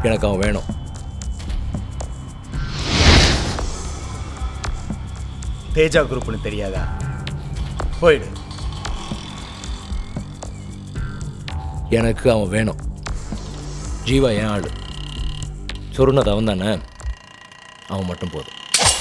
எனக்கு அவன் வேணும் தேஜா குரூப்னு தெரியாதா போயிடு எனக்கு அவன் வேணும் ஜீவா என் ஆள் சொருனது அவன் தானே அவன் மட்டும் போதும்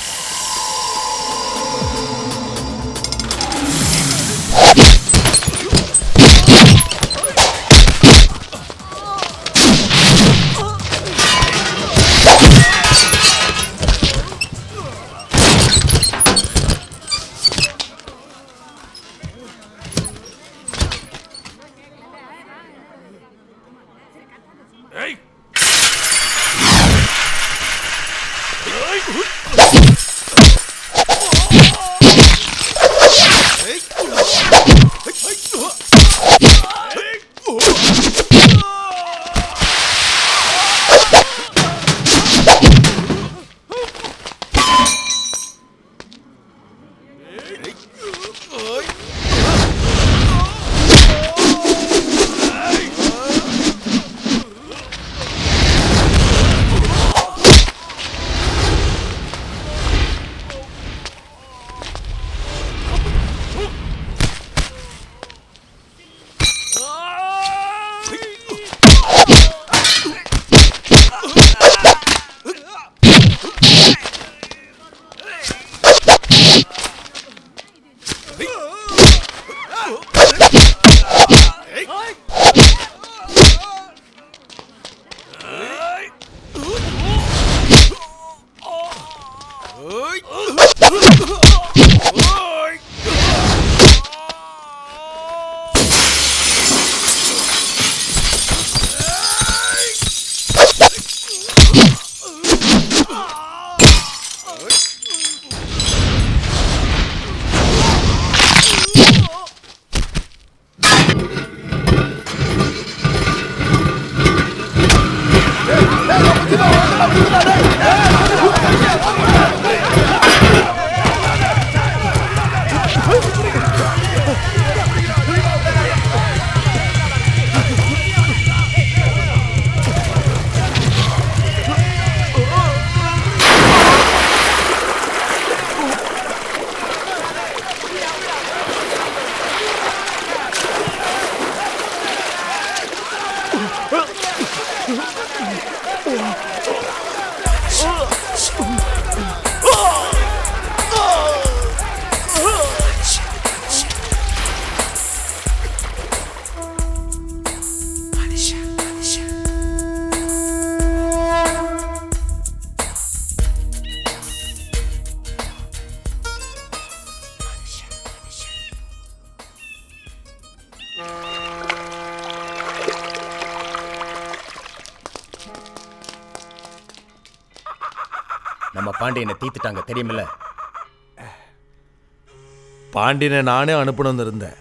நம்ம பாண்டியனை தீத்துட்டாங்க தெரியுமில்ல பாண்டியனை நானே அனுப்பணும்னு இருந்தேன்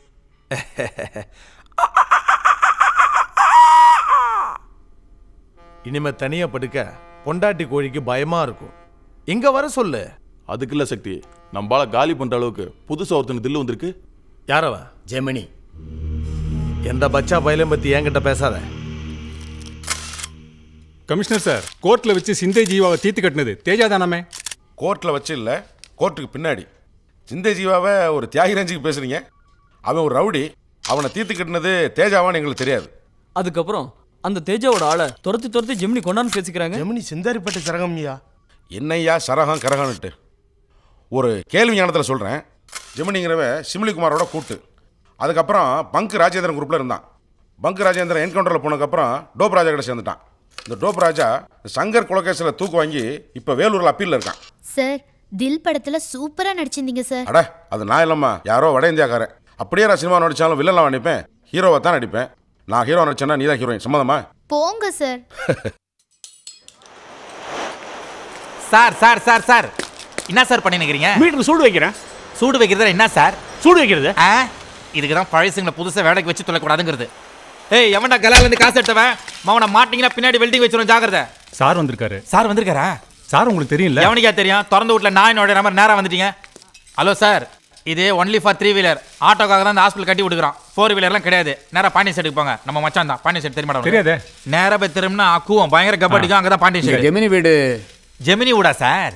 இனிமே தனியா படுக்க பொண்டாட்டி கோழிக்கு பயமா இருக்கும் இங்க வர சொல்லு அதுக்கு இல்ல சக்தி நம்மளால காலி பண்ற அளவுக்கு புதுசா ஒருத்தனுக்கு தில்லு வந்திருக்கு யாரவன் ஜெமினி எந்த பச்சா பயிலும் பத்தி என்கிட்ட பேசாத கமிஷனர் சார் கோர்ட்ல வச்சு சிந்தை ஜீவாவை தீர்த்து கட்டினது தேஜா தானாமே கோர்ட்டில் வச்சு இல்லை கோர்ட்டுக்கு பின்னாடி சிந்தை ஜீவாவை ஒரு தியாகி ரேஞ்சுக்கு பேசுறீங்க அவன் ஒரு ரவுடி அவனை தீர்த்து கட்டினது தேஜாவான்னு எங்களுக்கு தெரியாது அதுக்கப்புறம் அந்த தேஜாவோட ஆளை துரத்தி துரத்தி ஜெமினி கொண்டாந்து பேசிக்கிறாங்க ஜெமினி சிந்தாரிப்பட்ட சரகம்யா என்னய்யா சரகம் கரகன்னுட்டு ஒரு கேள்வி ஞானத்தில் சொல்கிறேன் ஜெமினிங்கிறவ சிம்லிகுமாரோட கூட்டு அதுக்கப்புறம் பங்க் ராஜேந்திரன் குரூப்பில் இருந்தான் பங்க் ராஜேந்திரன் என்கவுண்டரில் போனதுக்கப்புறம் டோப் ராஜா கிட்ட சேர்ந்துட்டான் இந்த டோப் ராஜா சங்கர் குலகேசில் தூக்கு வாங்கி இப்போ வேலூரில் அப்பீலில் இருக்கான் சார் தில் படத்துல சூப்பரா நடிச்சிருந்தீங்க சார் அட அது நான் இல்லம்மா யாரோ வட இந்தியாக்காரன் அப்படியே நான் சினிமா நடிச்சாலும் வில்லலாம் நடிப்பேன் ஹீரோவை தான் நடிப்பேன் நான் ஹீரோ நடிச்சேன்னா நீ தான் ஹீரோயின் சம்மதமா போங்க sir sir sir sir sir என்ன சார் பண்ணினுக்கிறீங்க மீட்டர் சூடு வைக்கிறேன் சூடு வைக்கிறது என்ன சார் சூடு வைக்கிறது ஆ இதுக்கு தான் பழசுங்களை புதுசாக வேலைக்கு வச்சு தொலைக்கூடாதுங்கிறது ஏய் எவன்டா கலால இருந்து காசு எடுத்தவன் மவனை மாட்டிங்கன்னா பின்னாடி வெல்டிங் வச்சிரும் ஜாக்கிரதை சார் வந்திருக்காரு சார் வந்திருக்காரா சார் உங்களுக்கு தெரியும்ல எவனுக்கா தெரியும் திறந்து வீட்டில் நாய் நோட நம்பர் நேரா வந்துட்டீங்க ஹலோ சார் இது ஒன்லி ஃபார் த்ரீ வீலர் ஆட்டோக்காக தான் இந்த ஹாஸ்பிட்டல் கட்டி விட்டுக்கிறோம் ஃபோர் வீலர்லாம் கிடையாது நேரா பாண்டியன் சைடுக்கு போங்க நம்ம மச்சான் தான் பாண்டியன் சைடு தெரியுமா தெரியாதே. நேரா போய் திரும்பினா அக்குவோம் பயங்கர கபடிக்கும் அங்கே தான் பாண்டியன் சைடு ஜெமினி வீடு ஜெமினி விடா சார்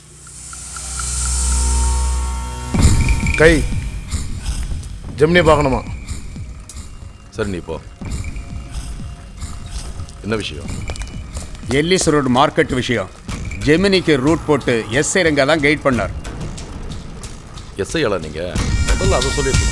கை ஜெமினி பார்க்கணுமா சரி நீ போ என்ன விஷயம் எல்லிஸ் ரோடு மார்க்கெட் விஷயம் ஜெமினிக்கு ரூட் போட்டு எஸ்ஐ ரங்கா தான் கைட் பண்ணார் எஸ்ஐயாளா நீங்க முதல்ல அதை சொல்லியிருக்கணும்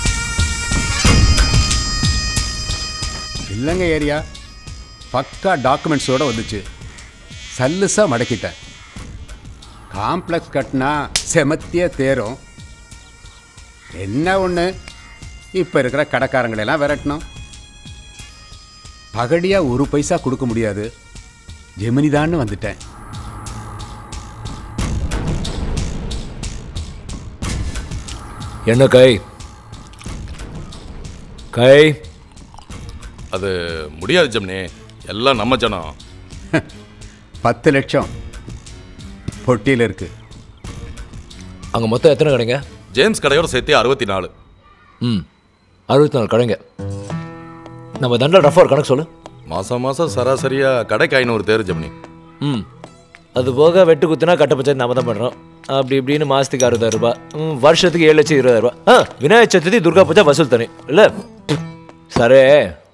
இல்லைங்க ஏரியா பக்கா டாக்குமெண்ட்ஸோட வந்துச்சு சல்லுசா மடக்கிட்டேன் காம்ப்ளெக்ஸ் கட்டினா செமத்திய தேரும் என்ன ஒன்று இப்போ இருக்கிற கடைக்காரங்களெல்லாம் விரட்டணும் பகடியாக ஒரு பைசா கொடுக்க முடியாது ஜெமினிதான்னு வந்துட்டேன் என்ன கை கை அது முடியாது ஜம்னி எல்லாம் நம்ம ஜனம் பத்து லட்சம் பொட்டியில் இருக்கு அங்கே மொத்தம் எத்தனை கடைங்க ஜேம்ஸ் கடையோட சேர்த்து அறுபத்தி நாலு ம் அறுபத்தி நாலு கடைங்க நம்ம தண்டில் ரஃபா ஒரு கணக்கு சொல்லு மாசம் மாசம் சராசரியா கடைக்கு ஐநூறு தேர் ஜம்னி ம் அது போக வெட்டு குத்துனா கட்ட பட்சம் நம்ம தான் பண்ணுறோம் அப்படி இப்படின்னு மாதத்துக்கு அறுபதாயிரம் ரூபாய் ம், வருஷத்துக்கு ஏழு லட்சம் இருபதாயிரம் ரூபாய் ஆ விநாயகர் சதுர்த்தி துர்கா பூஜா வசூல் தனி இல்லை சரே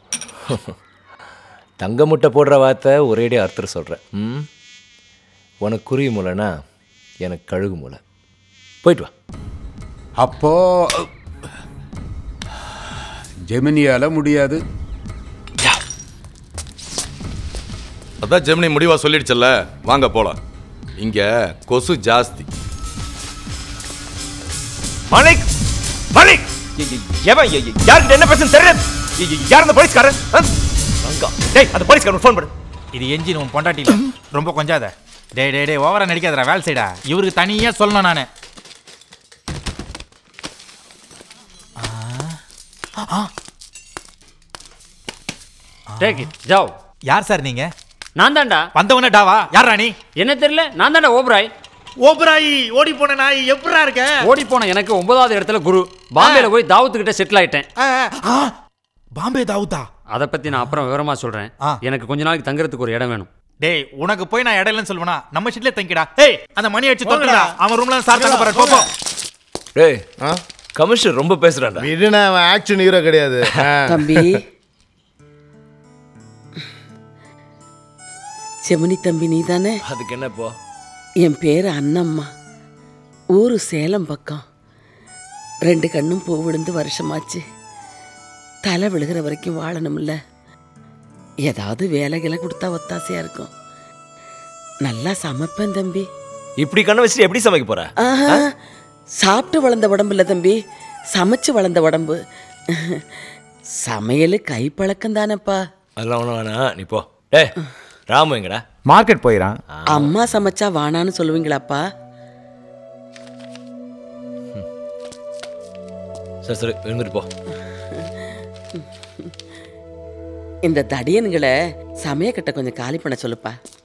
தங்க முட்டை போடுற வார்த்தை ஒரேடி அர்த்தம் சொல்கிறேன் ம் உனக்கு குருவி மூளைனா எனக்கு கழுகு மூளை போயிட்டு வா அப்போ ஜெமினியால முடியாது அதான் ஜெமினி முடிவா சொல்லிடுச்சல்ல வாங்க போலாம் இங்க கொசு ஜாஸ்தி மாலிக் மாலிக் எவன் யார்கிட்ட என்ன பேசுன்னு தெரியாது யார் அந்த போலீஸ்காரன் அங்கா டேய் அந்த போலீஸ்காரன் ஃபோன் பண்ணு இது என்ஜின் உன் பொண்டாட்டில ரொம்ப கொஞ்சாத டேய் டேய் டேய் ஓவரா நடிக்காதடா வேலை சைடா இவருக்கு தனியா சொல்லணும் நானு டேக் இட் ஜாவ் யார் சார் நீங்க நான் தான்டா வந்தவன டாவா யார் ராணி என்ன தெரியல நான் தான்டா ஓப்ராய் ஓபராயி ஓடி போன நாய் எப்படா இருக்க ஓடி போன எனக்கு ஒன்பதாவது இடத்துல குரு பாம்பேல போய் தாவத்துக்கிட்ட செட்டில் ஆயிட்டேன் பாம்பே தாவுதா அதை பத்தி நான் அப்புறம் விவரமா சொல்றேன் ஆ. எனக்கு கொஞ்ச நாளைக்கு தங்குறதுக்கு ஒரு இடம் வேணும் டேய் உனக்கு போய் நான் இடையிலன்னு சொல்லுவேனா நம்ம ஷீட்ல தங்கிடா ஏய் அந்த மணி அடிச்சு தொட்டுடா அவன் ரூம்ல சார் தங்க போற போ டேய் கமிஷனர் ரொம்ப பேசுறான்டா விடுனா அவன் ஆக்ஷன் ஹீரோ கிடையாது ஆ. தம்பி செமனி தம்பி நீதானே அதுக்கு என்ன இப்போ என் பேர் அண்ணம்மா ஊரு சேலம் பக்கம் ரெண்டு கண்ணும் பூ விழுந்து வருஷமாச்சு தலை விழுகிற வரைக்கும் வாழணும்ல ஏதாவது வேலைகளை கொடுத்தா ஒத்தாசையா இருக்கும் நல்லா சமைப்பேன் தம்பி இப்படி கண்ணை வச்சுட்டு எப்படி சமைக்க போற ஆஹா, சாப்பிட்டு வளர்ந்த உடம்பு இல்லை தம்பி சமைச்சு வளர்ந்த உடம்பு சமையல் கைப்பழக்கம் தானேப்பா அதெல்லாம் ஒன்றும் வேணாம் நீ போ டேய் ராமு எங்கடா மார்க்கெட் போயிரான் அம்மா சமைச்சா வானான்னு சொல்லுவீங்களாப்பா சரி சரி இருந்துட்டு போ இந்த தடியன்களை சமயக்கட்டை கொஞ்சம் காலி பண்ண சொல்லுப்பா